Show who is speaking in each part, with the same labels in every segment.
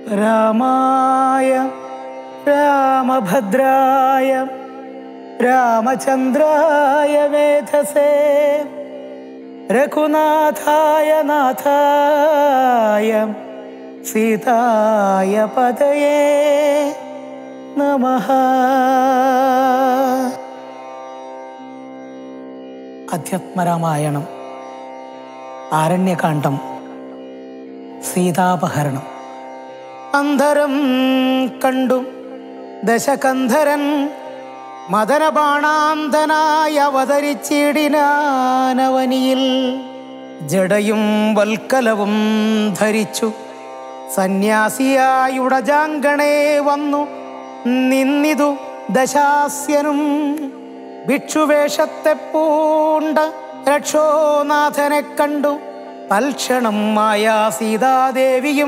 Speaker 1: രാമായ രാമഭദ്രായ രാമചന്ദ്രായ വേധസേ രഘുനാഥായ നാഥായ സീതായ പതയേ നമഃ അധ്യാത്മരാമായണം ആരണ്യകാന്ഡം സീതാപഹരണം അന്തരം കണ്ടു ദശകന്ധരൻ മദനബാണാന്തനായി അവതരിച്ചിടിനാനവനിയിൽ ജടയും വൽക്കലവും ധരിച്ചു സന്യാസിയായി ഉടജാങ്കണേ വന്നു നിന്നിതു ദശാസ്യനും ഭിക്ഷുവേഷത്തെ പൂണ്ട രക്ഷോനാഥനെ കണ്ടു തൽക്ഷണം മായ സീതാദേവിയും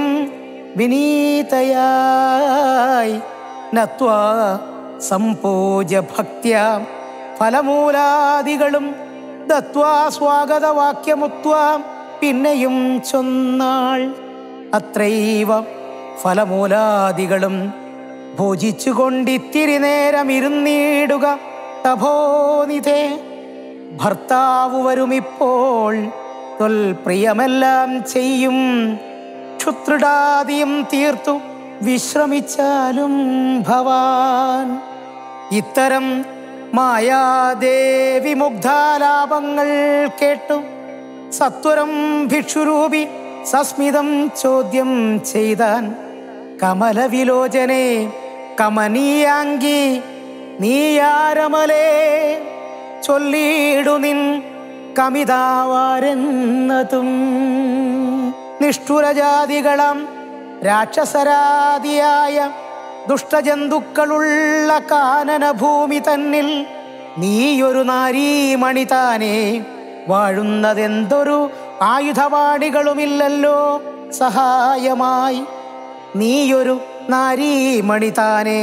Speaker 1: വിനീതയായി നത്വാ സംപൂജ്യ ഭക്ത്യ ഫലമൂലാദികളും ദത്വാ സ്വാഗതവാക്യമുത്വാ പിന്നെയും ചൊന്നാൾ അത്രൈവ ഫലമൂലാദികളും ഭോജിച്ചുകൊണ്ടിത്തിരി നേരം ഇരുന്നീടുക തപോനിധേ ഭർത്താവ് വരുമിപ്പോൾ തൊൽപ്രിയമെല്ലാം ചെയ്യും ക്ഷുത്രിടാദിയും തീർത്തു വിശ്രമിച്ചാലും ഭവാൻ ഇത്തരം മായാദേവി മുഗ്ധാലാപങ്ങൾ കേട്ടു സത്വരം ഭിക്ഷുരൂപി സസ്മിതം ചോദ്യം ചെയ്താൻ കമലവിലോചനെ കമനീയാങ്കി നീയാരമലേ ചൊല്ലിയിടു നിൻ കമിതാവാരെന്നതും നിഷ്ഠുരജാതികളം രാക്ഷസരാദിയായ ദുഷ്ടജന്തുക്കളുള്ള കാനനഭൂമി തന്നിൽ നീയൊരു നാരീമണി താനേ വാഴുന്നതെന്തൊരു ആയുധവാണികളുമില്ലല്ലോ സഹായമായി നീയൊരു നാരീമണി താനേ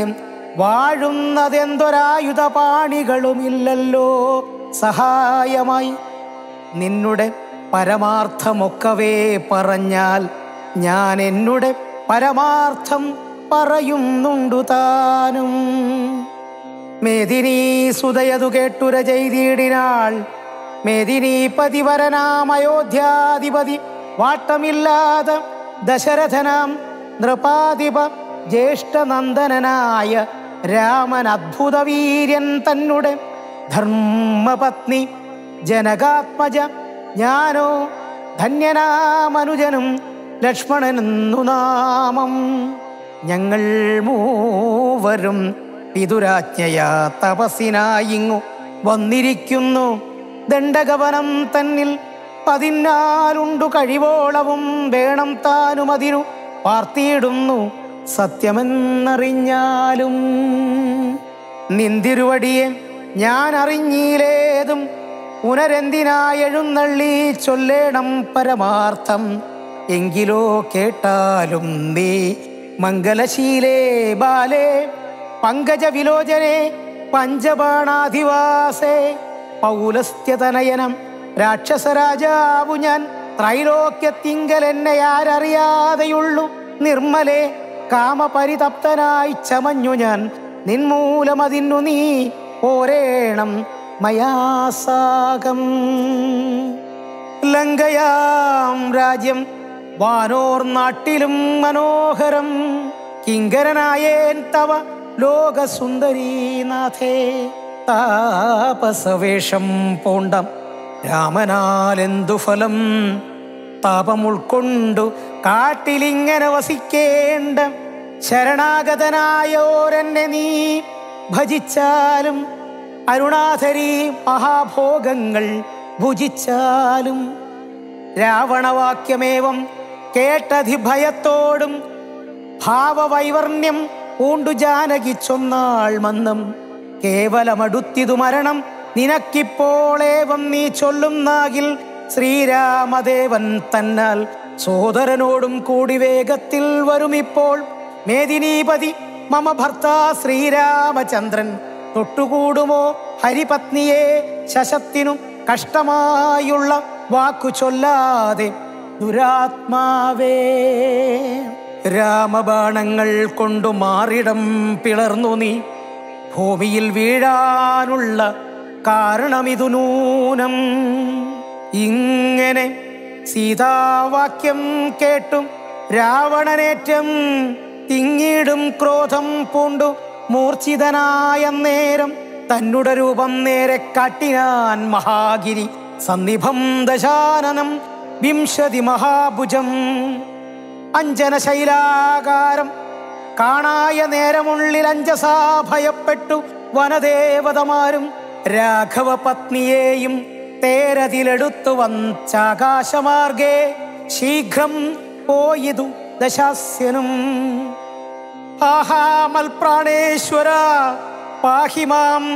Speaker 1: വാഴുന്നതെന്തൊരായുധപാണികളുമില്ലല്ലോ സഹായമായി നിന്നുടെ പരമാർത്ഥമൊക്കവേ പറഞ്ഞാൽ ഞാൻ എന്നുടെ പരമാർത്ഥം പറയുന്നുണ്ടു താനും മേദിനി സുതയതു കേട്ടുര ചെയ്തിടിനാൾ മേദിനി പതിവരനാം അയോധ്യാധിപതി വാട്ടമില്ലാതെ ദശരഥനാം നൃപാധിപ ജ്യേഷ്ഠനന്ദനായ രാമൻ അദ്ഭുത വീര്യൻ തന്നുടെ ധർമ്മപത്നി ജനകാത്മജ ഞാനോ ധന്യനാമനുജനും ലക്ഷ്മണനെന്നു നാമം ഞങ്ങൾ മൂവരും പിതുരാജ്ഞയാ തപസ്സിനായിങ്ങു വന്നിരിക്കുന്നു ദണ്ഡകവനം തന്നിൽ പതിനാലുണ്ടു കഴിവോളവും വേണം താനും അതിനു പാർത്തിയിടുന്നു സത്യമെന്നറിഞ്ഞാലും നിന്തിരുവടിയെ ഞാൻ അറിഞ്ഞീലേതും പുനരെന്തിനായെഴുന്നള്ളി ചൊല്ലേണം പരമാർത്ഥം എങ്കിലോ കേട്ടാലും നീ മംഗലശീലേ ബാലേ പങ്കജവിലോചനെ പഞ്ചബാണാധിവാസേ പൗലസ്ത്യതനയനം രാക്ഷസരാജാവു ഞാൻ ത്രൈലോക്യത്തിങ്കൽ എന്നെ ആരറിയാതെയുള്ളു നിർമ്മലെ കാമപരിതപ്തനായി ചമഞ്ഞു ഞാൻ നിൻമൂലമതിന്നു നീ പോരേണം മയാസാകം ലങ്കയാം രാജ്യം വാനോർ നാട്ടിലും മനോഹരം കിങ്കരനായേൻ തവ ലോകസുന്ദരീനാഥേ താപസവേഷം പൂണ്ടം രാമനാലെന്തു ഫലം താപം ഉൾക്കൊണ്ടു കാട്ടിലിങ്ങനെ വസിക്കേണ്ട ശരണാഗതനായോരെന്നെ നീ ഭജിച്ചാലും അരുണാധരി മഹാഭോഗങ്ങൾ ഭുജിച്ചാലും രാവണവാക്യമേവം കേട്ടധിഭയത്തോടും ഭാവവൈവർണ്യം പൂണ്ടു ജാനകി ചൊന്നാൾ മന്നം കേവലമടുത്തിതു മരണം നിനക്കിപ്പോളേവം നീ ചൊല്ലുന്നാകിൽ ശ്രീരാമദേവൻ തന്നാൽ സോദരനോടും കൂടി വേഗത്തിൽ വരുമിപ്പോൾ മേദിനീപതി മമ ഭർത്താ ശ്രീരാമചന്ദ്രൻ തൊട്ടുകൂടുമോ ഹരിപത്നിയെ ശശത്തിനും കഷ്ടമായുള്ള വാക്കു ചൊല്ലാതെ ദുരാത്മാവേ രാമബാണങ്ങൾ കൊണ്ടു മാറിടം പിളർന്നു നീ ഭൂമിയിൽ വീഴാനുള്ള കാരണമിതു നൂനം ഇങ്ങനെ സീതാവാക്യം കേട്ടും രാവണനേറ്റം തിങ്ങിടും ക്രോധം പൂണ്ടു മൂർച്ഛിതനായ നേരം തന്നുടെ രൂപം നേരെ കാട്ടിനാൻ മഹാഗിരി സന്നിഭം ദശാനനം വിംശതി മഹാഭുജം അഞ്ജന ശൈലാകാരം കാണായ നേരമുള്ളിൽ അഞ്ചസാ ഭയപ്പെട്ടു വനദേവതമാരും രാഘവ പത്നിയെയും തേരതിലെടുത്തു വഞ്ചാകാശമാർഗേ ശീഘ്രം പോയിതു ദശാസ്യനും ആഹാ മൽപ്രാണേശ്വര പാഹി മാം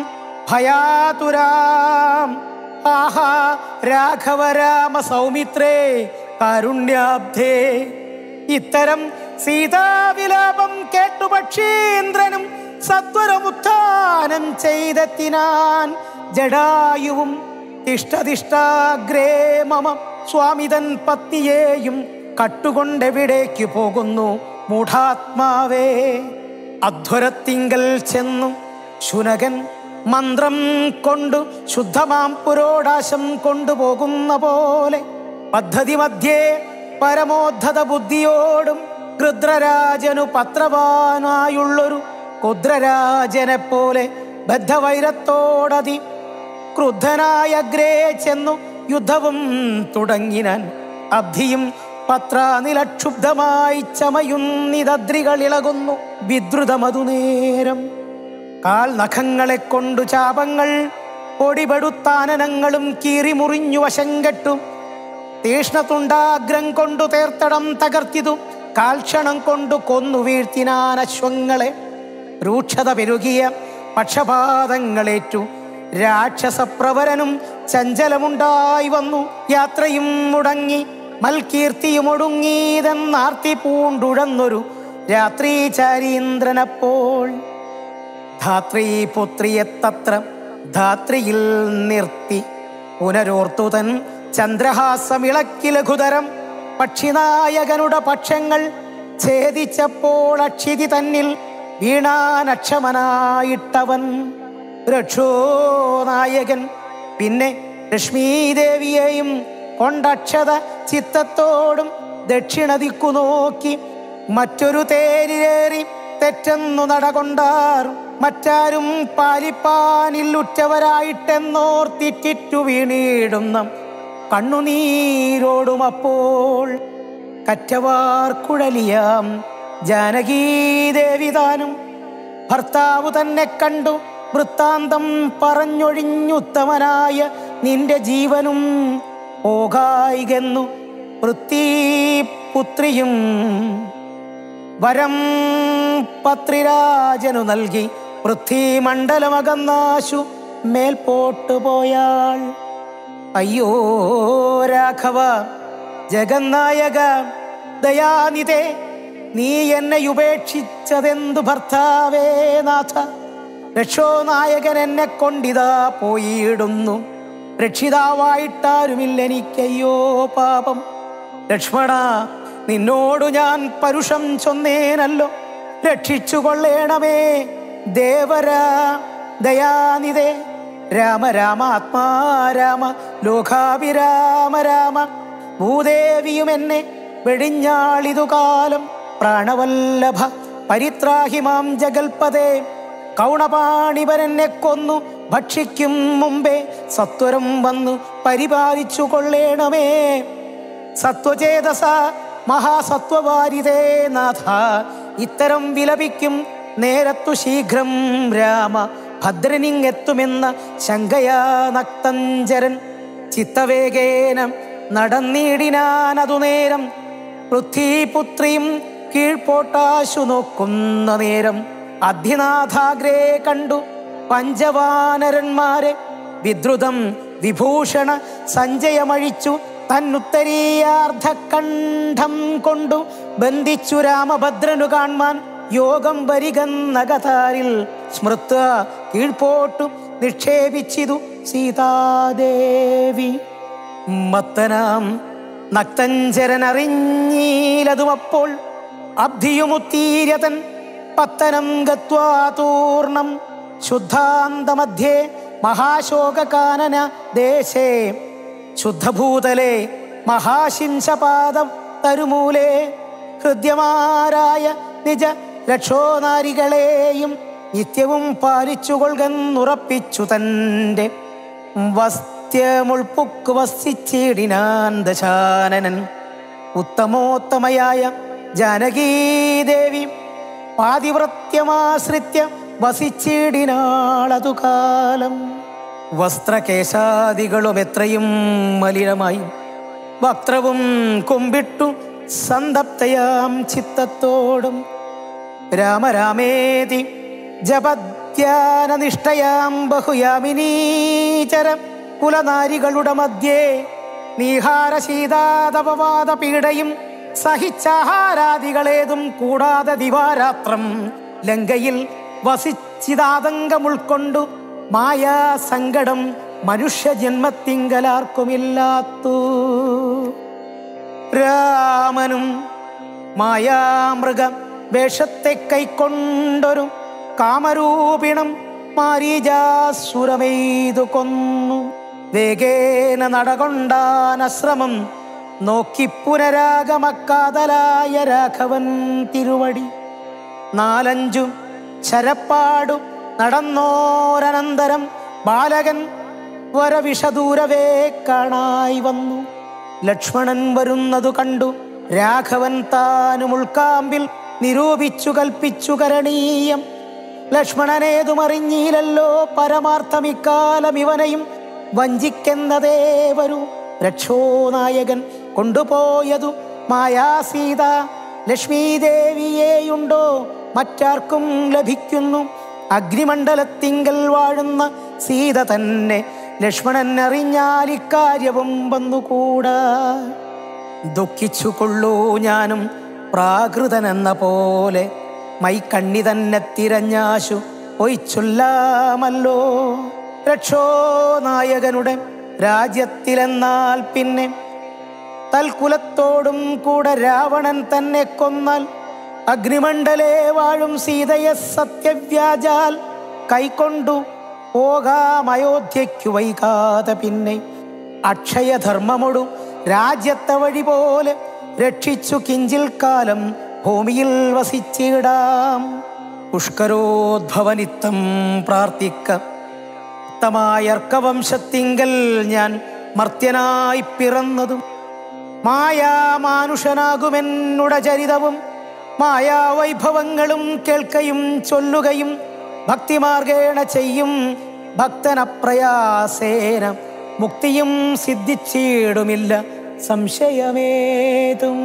Speaker 1: ഭയാതുരാം ആഹാ രാഘവ രാമ സൗമിത്രേ കാരുണ്യാബ്ധേ ഇത്തരം സീതാവിലാപം കേട്ടു പക്ഷീന്ദ്രനും സത്വരമുത്ഥാനം ചെയ്തെത്തിനാൻ ജഡായുവും തിഷ്ടതിഷ്ടാഗ്രേ മമ സ്വാമിതൻ പത്നിയെയും കട്ടുകൊണ്ടെവിടേക്ക് പോകുന്നു മൂഢാത്മാവേ അധ്വരത്തിങ്കൽ ചെന്നു ശുനകൻ മന്ത്രം കൊണ്ടു ശുദ്ധമാം പുരോടാശം കൊണ്ടുപോകുന്ന പോലെ പദ്ധതി മധ്യേ പരമോദ്ധത ബുദ്ധിയോടും രുദ്രരാജനു പത്രവാനായുള്ളൊരു കുദ്രരാജനെ പോലെ ബദ്ധവൈരത്തോടതി ക്രുദ്ധനായ അഗ്രേ ചെന്നു യുദ്ധവും തുടങ്ങിനാൻ അബ്ധിയും പത്രാനിലക്ഷുബ്ധമായി ചമയുന്നിതദ്രികളിളകുന്നു വിദ്രുതമതു നേരം കാൽ നഖങ്ങളെ കൊണ്ടു ചാപങ്ങൾ പൊടിപെടുത്താനനങ്ങളും കീറി മുറിഞ്ഞു വശം കെട്ടു തീഷ്ണതുണ്ടാഗ്രം കൊണ്ടു തേർത്തടം തകർത്തിതു കാൽക്ഷണം കൊണ്ടു കൊന്നു വീഴ്ത്തിനാൻ അശ്വങ്ങളെ രൂക്ഷത പെരുകിയ പക്ഷപാതങ്ങളേറ്റു രാക്ഷസപ്രവരനും ചഞ്ചലമുണ്ടായി വന്നു യാത്രയും മുടങ്ങി മൽകീർത്തിയും ഒടുങ്ങീതെന്നാർത്തി പൂണ്ടുഴന്നൊരു രാത്രി ചാരീന്ദ്രനപ്പോൾ ധാത്രീ പുത്രിയെ തത്ര ധാത്രിയിൽ നിർത്തി പുനരോർത്തുതൻ ചന്ദ്രഹാസമിളക്കി ലഘുതരം പക്ഷിനായകനുടെ പക്ഷങ്ങൾ ഛേദിച്ചപ്പോൾ അക്ഷിതി തന്നിൽ വീണാനക്ഷമനായിട്ടവൻ രക്ഷോ നായകൻ പിന്നെ ലക്ഷ്മീദേവിയെയും കൊണ്ടക്ഷത ചിത്തത്തോടും ദക്ഷിണദിക്കു നോക്കി മറ്റൊരു തേരിലേറി തെറ്റെന്നു നടകൊണ്ടാർ മറ്റാരും പാലിപ്പാനില്ലുറ്റവരായിട്ടെന്നോർത്തിറ്റിറ്റു വീണിടുന്ന കണ്ണുനീരോടും അപ്പോൾ കറ്റവാർ കുഴലിയാം ജാനകീദേവി താനും ഭർത്താവ് തന്നെ കണ്ടു വൃത്താന്തം പറഞ്ഞൊഴിഞ്ഞുത്തമനായ നിന്റെ ജീവനും പോകായികെന്നു വൃത്തിപുത്രിയും വരം പത്രിരാജനു നൽകി പൃഥ്വിമണ്ഡലമകന്നാശു മേൽപോട്ടു പോയാൾ അയ്യോ രാഘവ ജഗന്നായക ദയാനിതേ നീ എന്നെ ഉപേക്ഷിച്ചതെന്തു ഭർത്താവേ നാഥ രക്ഷോനായകൻ എന്നെ കൊണ്ടിതാ പോയിടുന്നു രക്ഷിതാവായിട്ടാരുമില്ല എനിക്കയ്യോ പാപം ലക്ഷ്മണ നിന്നോടു ഞാൻ പരുഷം ചൊന്നേനല്ലോ രക്ഷിച്ചു കൊള്ളേണമേ ദേവരാ ദയാനിതേ രാമ രാമ ആത്മാ രാമ ലോകാഭിരാമ രാമ ഭൂദേവിയും എന്നെ വെടിഞ്ഞാളിതു കാലം പ്രാണവല്ലഭ പരിത്രാഹി മാം ജഗൽപതേ കൗണപാണിവരെന്നെ കൊന്നു ഭക്ഷിക്കും മുമ്പേ സത്വരം വന്നു പരിപാലിച്ചു കൊള്ളേണമേ സത്വചേതസ മഹാസത്വവാരിതേ നാഥ ഇത്തരം വിലപിക്കും നേരത്തു ശീഘ്രം രാമ ഭദ്രനിങ്ങെത്തുമെന്ന ശങ്കയാ നക്തഞ്ചരൻ ചിത്തവേഗേന നടന്നിടിനാനതു നേരം പൃഥ്വിപുത്രിയും കീഴ്പോട്ടാശു നോക്കുന്ന നേരം അധിനാഥാഗ്രേ കണ്ടു പഞ്ചവാനരന്മാരെ വിദ്രുതം വിഭൂഷണ സഞ്ജയമഴിച്ചു തന്നുത്തരീയാർദ്ധകണ്ഠം കൊണ്ടു ബന്ധിച്ചു രാമഭദ്രനു കാൺമാൻ യോഗം വരികന്നകതാരിൽ സ്മൃത്വ കീഴ്പോട്ടു നിക്ഷേപിച്ചിതു സീതാദേവി മത്തനാം നക്തഞ്ചരൻ അറിഞ്ഞീലതുമപ്പോൾ അബ്ധിയുമുത്തീര്യതൻ പത്തനം ഗത്വാ തൂർണം ശുദ്ധാന്തമധ്യേ മഹാശോകകാനന ദേശേ ശുദ്ധഭൂതലെ മഹാശിംശപാദം തരുമൂലേ ഹൃദ്യമാരായ നിജ രക്ഷോനാരികളെയും നിത്യവും പാലിച്ചുകൊള്ളുന്നുറപ്പിച്ചു തൻ്റെ വസ്ത്യമുൾപ്പുക്ക് വസിച്ചിടിനാൻ ദശാനനൻ ഉത്തമോത്തമയായ ജാനകീദേവി പാതിവൃത്യമാശ്രിത്യ വസിച്ചിടിനാളതു കാലം വസ്ത്രകേശാദികളും എത്രയും മലിനമായി വക്രവും കുമ്പിട്ടു സന്തപ്തയാം ചിത്തത്തോടും രാമരാമേതി ജപധ്യാനനിഷ്ഠയാം ബഹുയാമിനീചര കുലനാരികളുടെ മധ്യേ നീഹാര ശീതാതപവാദ പീഡയും സഹിച്ചാഹാരാദികളേതും കൂടാതെ ദിവാരാത്രം ലങ്കയിൽ വസിച്ചിതാതങ്കം ഉൾക്കൊണ്ടു മായാ സങ്കടം മനുഷ്യജന്മത്തിങ്കലാർക്കുമില്ലാത്തു രാമനും മായാമൃഗ വേഷത്തെ കൈക്കൊണ്ടൊരു കാമരൂപിണം മാരീജാസുരമെയ്തു കൊന്നു വേഗേന നടകൊണ്ടാനശ്രമം നോക്കി പുനരാഗമക്കാതലായ രാഘവൻ തിരുവടി നാലഞ്ചു ശരപ്പാടു നടന്നോരനന്തരം ബാലകൻ വരവിഷദൂരവേ കാണായി വന്നു ലക്ഷ്മണൻ വരുന്നതു കണ്ടു രാഘവൻ താനും ഉൾക്കാമ്പിൽ നിരൂപിച്ചു കൽപ്പിച്ചു കരണീയം ലക്ഷ്മണനേതുമറിഞ്ഞീലല്ലോ പരമാർത്ഥമിക്കാലം ഇവനെയും വഞ്ചിക്കുന്നതേ വരൂ രക്ഷോനായകൻ കൊണ്ടുപോയതു മായാസീത ലക്ഷ്മീദേവിയെയുണ്ടോ മറ്റാർക്കും ലഭിക്കുന്നു അഗ്നിമണ്ഡലത്തിങ്കൽ വാഴുന്ന സീത തന്നെ ലക്ഷ്മണൻ അറിഞ്ഞാൽ ഇക്കാര്യവും വന്നുകൂടാ ദുഃഖിച്ചു കൊള്ളൂ ഞാനും പ്രാകൃതനെന്ന പോലെ മൈക്കണ്ണി തന്നെ തിരഞ്ഞാശു ഒയിച്ചൊല്ലാമല്ലോ രക്ഷോ നായകനുടെ രാജ്യത്തിലെന്നാൽ പിന്നെ തൽക്കുലത്തോടും കൂടെ രാവണൻ തന്നെ കൊന്നാൽ അഗ്നിമണ്ഡലേ വാഴും സീതയെ സത്യവ്യാജാൽ കൈക്കൊണ്ടു പോകാം അയോധ്യയ്ക്കു വൈകാതെ പിന്നെ അക്ഷയധർമ്മമൊടു രാജ്യത്തെ വഴി പോലെ രക്ഷിച്ചു കിഞ്ചിൽ കാലം ഭൂമിയിൽ വസിച്ചിടാം പുഷ്കരോദ്ഭവനിത്തം പ്രാർത്ഥിക്ക ഉത്തമായർക്കവംശത്തിങ്കൽ ഞാൻ മർത്യനായി പിറന്നതും മായാമാനുഷനാകുമെന്നുട ചരിതവും മായാവൈഭവങ്ങളും കേൾക്കയും ചൊല്ലുകയും ഭക്തിമാർഗേണ ചെയ്യും ഭക്തനപ്രയാസേന മുക്തിയും സിദ്ധിച്ചിടുമില്ല സംശയമേതും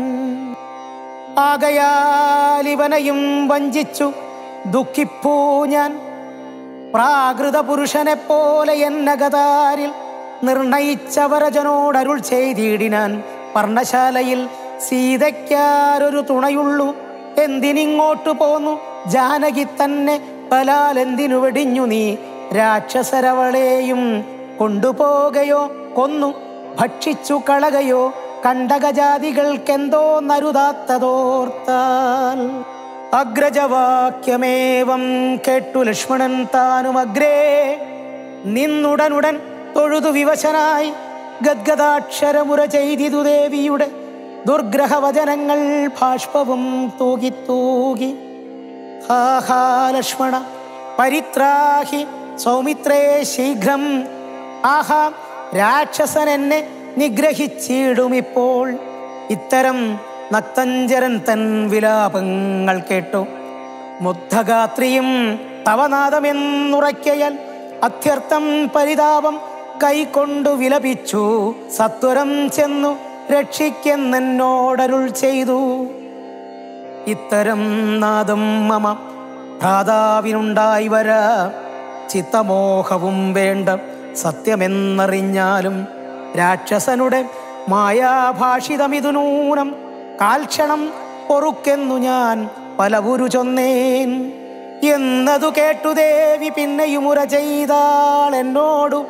Speaker 1: ആകയാൽ ഇവനെയും വഞ്ചിച്ചു ദുഃഖിപ്പൂ ഞാൻ പ്രാകൃത പുരുഷനെ പോലെ എന്നകതാരിൽ നിർണയിച്ചവരജനോടരുൾ ചെയ്തിടിനാൻ പർണശാലയിൽ സീതയ്ക്കാരൊരു തുണയുള്ളൂ എന്തിനിങ്ങോട്ടു പോന്നു ജാനകി തന്നെ പലാൽ എന്തിനു വെടിഞ്ഞു നീ രാക്ഷസരവളെയും കൊണ്ടുപോകയോ കൊന്നു ഭക്ഷിച്ചു കളകയോ കണ്ടകജാതികൾക്കെന്തോ നരുതാത്തതോർത്താൽ അഗ്രജവാക്യമേവം കേട്ടു ലക്ഷ്മണൻ താനും അഗ്രേ നിന്നുടനുടൻ തൊഴുതു വിവശനായി ഗദ്ഗദാക്ഷരമുര ചെയ്തിതു ദേവിയുടെ ദുർഗ്രഹവചനങ്ങൾ ഭാഷ്പവും തൂകി തൂകി ഹാഹാ ലക്ഷ്മണ പരിത്രാഹി സൗമിത്രേ ശീഘ്രം ആഹാ രാക്ഷസൻ എന്നെ നിഗ്രഹിച്ചിടുമിപ്പോൾ ഇത്തരം നക്തഞ്ചരൻ തൻ വിലാപങ്ങൾ കേട്ടു മുഗ്ധഗാത്രിയും തവനാദമെന്നുറയ്ക്കയാൽ അത്യർത്ഥം പരിതാപം കൈക്കൊണ്ടു വിലപിച്ചു സത്വരം ചെന്നു രക്ഷിക്കെന്നോടരുൾ ചെയ്തു ഇത്തരം നാദം മമ ഭ്രാതാവിനുണ്ടായി വരാ ചിത്തമോഹവും വേണ്ട സത്യമെന്നറിഞ്ഞാലും രാക്ഷസനുടെ മായാഭാഷിതമിതു നൂനം കാൽക്ഷണം പൊറുക്കെന്നു ഞാൻ പലവുരു ചൊന്നേൻ എന്നതു കേട്ടു ദേവി പിന്നെയും ഉര ചെയ്താൾ എന്നോടു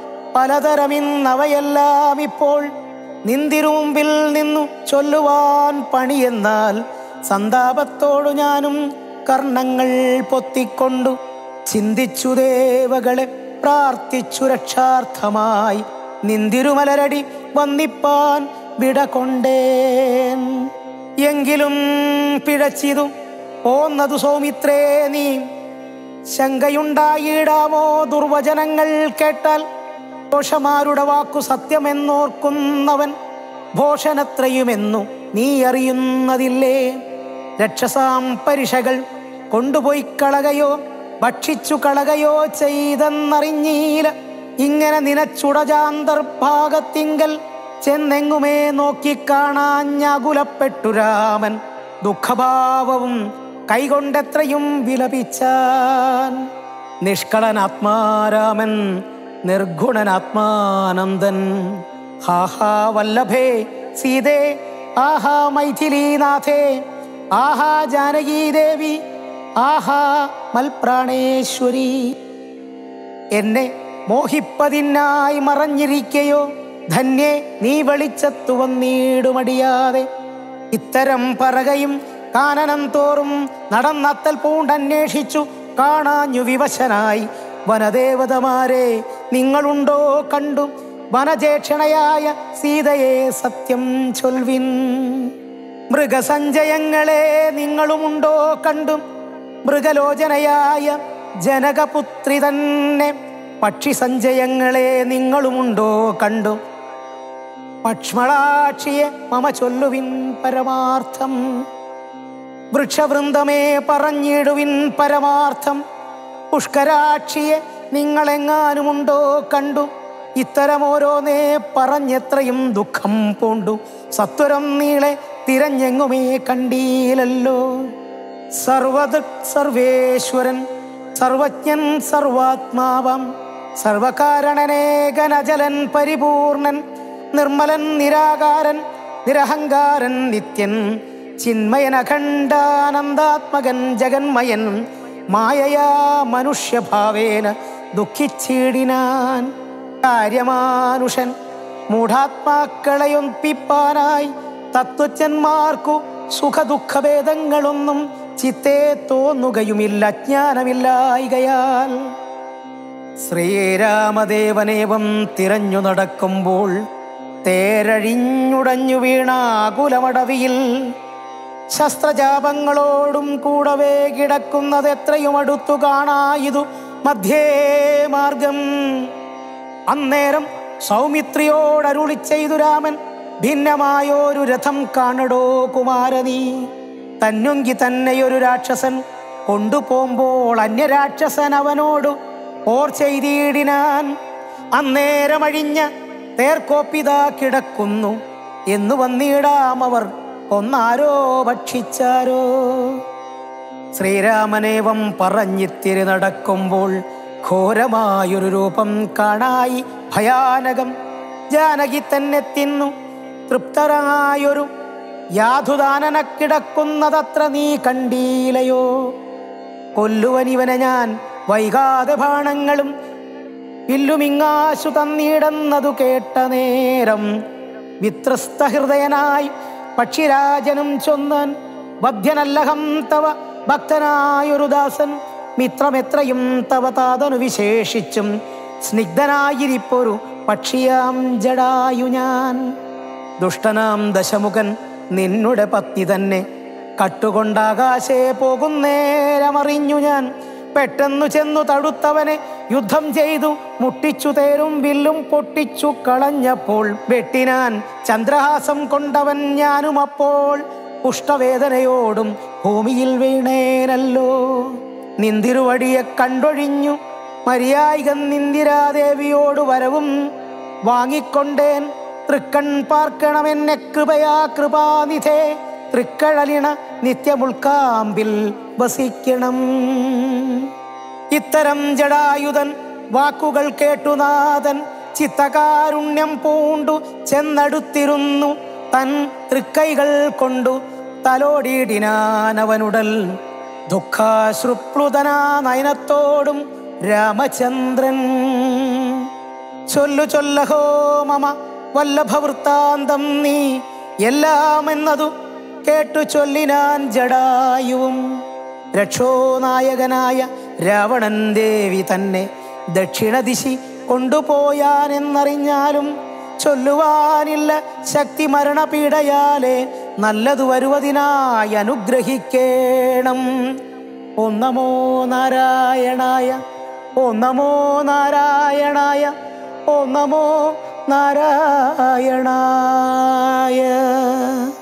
Speaker 1: പലതരമിന്നവയെല്ലാം ഇപ്പോൾ നിന്തിരുമുമ്പിൽ നിന്നു ചൊല്ലുവാൻ പണിയെന്നാൽ സന്താപത്തോടു ഞാനും കർണങ്ങൾ പൊത്തിക്കൊണ്ടു ചിന്തിച്ചു ദേവകളെ പ്രാർത്ഥിച്ചു രക്ഷാർത്ഥമായി നിന്തിരുമലരടി വന്നിപ്പാൻ വിട കൊണ്ടേൻ എങ്കിലും പിഴച്ചിതു പോന്നതു സൗമിത്രേ നീ ശങ്കയുണ്ടായിടാമോ ദുർവചനങ്ങൾ കേട്ടാൽ ദോഷമാരുടെ വാക്കു സത്യമെന്നോർക്കുന്നവൻ ഭോഷനത്രയുമെന്നു നീ അറിയുന്നതില്ലേ രക്ഷസാം പരിഷകൾ കൊണ്ടുപോയി കളകയോ ഭക്ഷിച്ചു കളകയോ ചെയ്തെന്നറിഞ്ഞീല ഇങ്ങനെ നിനച്ചുടജാന്തർഭാഗത്തിങ്കൽ ചെന്നെങ്ങുമേ നോക്കിക്കാണാഞ്ഞകുലപ്പെട്ടു രാമൻ ദുഃഖഭാവവും കൈകൊണ്ടെത്രയും വിലപിച്ചാൻ നിഷ്കളനാത്മാരാമൻ നിർഗുണനാത്മാനന്ദൻ ഹാഹാ വല്ലഭേ സീതേ ആഹാ മൈഥിലീനാഥേ ആഹാ ജാനകീ ദേവി ആഹാ മൽപ്രാണേശ്വരി എന്നെ മോഹിപ്പതിനായി മറഞ്ഞിരിക്കയോ ധന്യേ നീ വെളിച്ചത്തു വന്നീടുമടിയാതെ ഇത്തരം പറകയും കാനനം തോറും നടന്നത്തൽ പൂണ്ടന്വേഷിച്ചു കാണാഞ്ഞു വിവശനായി വനദേവതമാരെ നിങ്ങളുണ്ടോ കണ്ടു വനജേക്ഷണയായ സീതയെ സത്യം ചൊൽവിൻ മൃഗസഞ്ചയങ്ങളെ നിങ്ങളുമുണ്ടോ കണ്ടു മൃഗലോചനയായ ജനകപുത്രി തന്നെ പക്ഷി സഞ്ചയങ്ങളെ നിങ്ങളുമുണ്ടോ കണ്ടു പക്ഷ്മളാക്ഷിയെ മമ ചൊല്ലുവിൻ പരമാർത്ഥം വൃക്ഷവൃന്ദമേ പറഞ്ഞിടുവിൻ പരമാർത്ഥം പുഷ്കരാക്ഷിയെ നിങ്ങളെങ്ങാനുമുണ്ടോ കണ്ടു ഇത്തരം ഓരോന്നേ പറഞ്ഞെത്രയും ദുഃഖം പൂണ്ടു സത്വരം നീളെ തിരഞ്ഞെങ്ങുമേ കണ്ടീലല്ലോ സർവദൃക് സർവേശ്വരൻ സർവജ്ഞൻ സർവാത്മാവം സർവകാരണനേകനജലൻ പരിപൂർണൻ നിർമ്മലൻ നിരാകാരൻ നിരഹങ്കാരൻ നിത്യൻ ചിന്മയൻ അഖണ്ഡാനന്ദാത്മകൻ ജഗന്മയൻ മായയാ മനുഷ്യഭാവേന ദുഃഖിച്ചിടിനാൻ കാര്യമാനുഷൻ മൂഢാത്മാക്കളെയൊപ്പിപ്പാനായി തത്വജ്ഞന്മാർക്കു സുഖദുഃഖഭേദങ്ങളൊന്നും ചിത്തേ തോന്നുകയുമില്ല ജ്ഞാനമില്ലായികയാൽ ശ്രീരാമദേവനേവം തിരഞ്ഞു നടക്കുമ്പോൾ തേരഴിഞ്ഞുടഞ്ഞു വീണ ആകുലമടവിയിൽ ശസ്ത്രജാപങ്ങളോടും കൂടവേ കിടക്കുന്നത് എത്രയും അടുത്തു കാണായിതു മധ്യേ മാർഗം അന്നേരം സൗമിത്രിയോടരുളി ചെയ്തു രാമൻ ഭിന്നമായൊരു രഥം കാണടോ കുമാരനീ തന്നുങ്കി തന്നെയൊരു രാക്ഷസൻ കൊണ്ടുപോകുമ്പോൾ അന്യരാക്ഷസൻ അവനോട് ഓർ ചെയ്തിടിനാൻ അന്നേരമഴിഞ്ഞ തേർക്കോപ്പിതാ കിടക്കുന്നു എന്നു വന്നിടാം അവർ ഒന്നാരോ ഭക്ഷിച്ചാരോ ശ്രീരാമനേവം പറഞ്ഞിത്തിരി നടക്കുമ്പോൾ ഘോരമായൊരു രൂപം കാണായി ഭയാനകം ജാനകി തന്നെ തിന്നു തൃപ്തരായൊരു യാതുദാനന കിടക്കുന്നതത്ര നീ കണ്ടീലയോ കൊല്ലുവനിവനെ ഞാൻ വൈകാതെ ബാണങ്ങളും വില്ലുമിങ്ങാശു തന്നിടുന്നതു കേട്ട നേരം വിത്രസ്ത ഹൃദയനായി പക്ഷിരാജനും ചൊന്നാൻ ബദ്ധ്യനല്ലഹം തവ ഭക്തനായൊരു ദാസൻ മിത്രമെത്രയും തവ താതനു വിശേഷിച്ചും സ്നിഗ്ധനായിരിപ്പൊരു പക്ഷിയാം ജടായു ഞാൻ ദുഷ്ടനാം ദശമുഖൻ നിന്നുടെ പത്നി തന്നെ കട്ടുകൊണ്ടാകാശേ പോകുന്നേരമറിഞ്ഞു ഞാൻ പെട്ടെന്നു ചെന്നു തടുത്തവനെ യുദ്ധം ചെയ്തു മുട്ടിച്ചു തേരും വില്ലും പൊട്ടിച്ചു കളഞ്ഞപ്പോൾ വെട്ടിനാൻ ചന്ദ്രഹാസം കൊണ്ടവൻ ഞാനും അപ്പോൾ പുഷ്ടവേദനയോടും ഭൂമിയിൽ വീണേനല്ലോ നിന്തിരുവടിയെ കണ്ടൊഴിഞ്ഞു മര്യായികൻ നിന്ദിരാദേവിയോട് വരവും വാങ്ങിക്കൊണ്ടേൻ തൃക്കൺ പാർക്കണമെന്നെ കൃപയാ കൃപാനിധേ തൃക്കഴലിണ നിത്യമുൾക്കാമ്പിൽ വസിക്കണം ഇത്തരം ജടായുധൻ വാക്കുകൾ കേട്ടുനാഥൻ ചിത്തകാരുണ്യം പൂണ്ടു ചെന്നടുത്തിരുന്നു തൻ തൃക്കൈകൾ കൊണ്ടു തലോടിയിടിനാനവനുടൽ ദുഃഖാശ്രുപ്ലുതനാ നയനത്തോടും രാമചന്ദ്രൻ ചൊല്ലു ചൊല്ലഹോ മമ വല്ലഭവൃത്താന്തം നീ എല്ലാം എന്നതു കേട്ടു ചൊല്ലിനാൻ ജടായുവും രക്ഷോനായകനായ രാവണൻ ദേവി തന്നെ ദക്ഷിണദിശി കൊണ്ടുപോയാനെന്നറിഞ്ഞാലും ചൊല്ലുവാനില്ല ശക്തി മരണപീഡയാലെ നല്ലതു വരുവതിനായി അനുഗ്രഹിക്കേണം ഓം നമോ നാരായണായ ഓം നമോ നാരായണായ ഓം നമോ നാരായണായ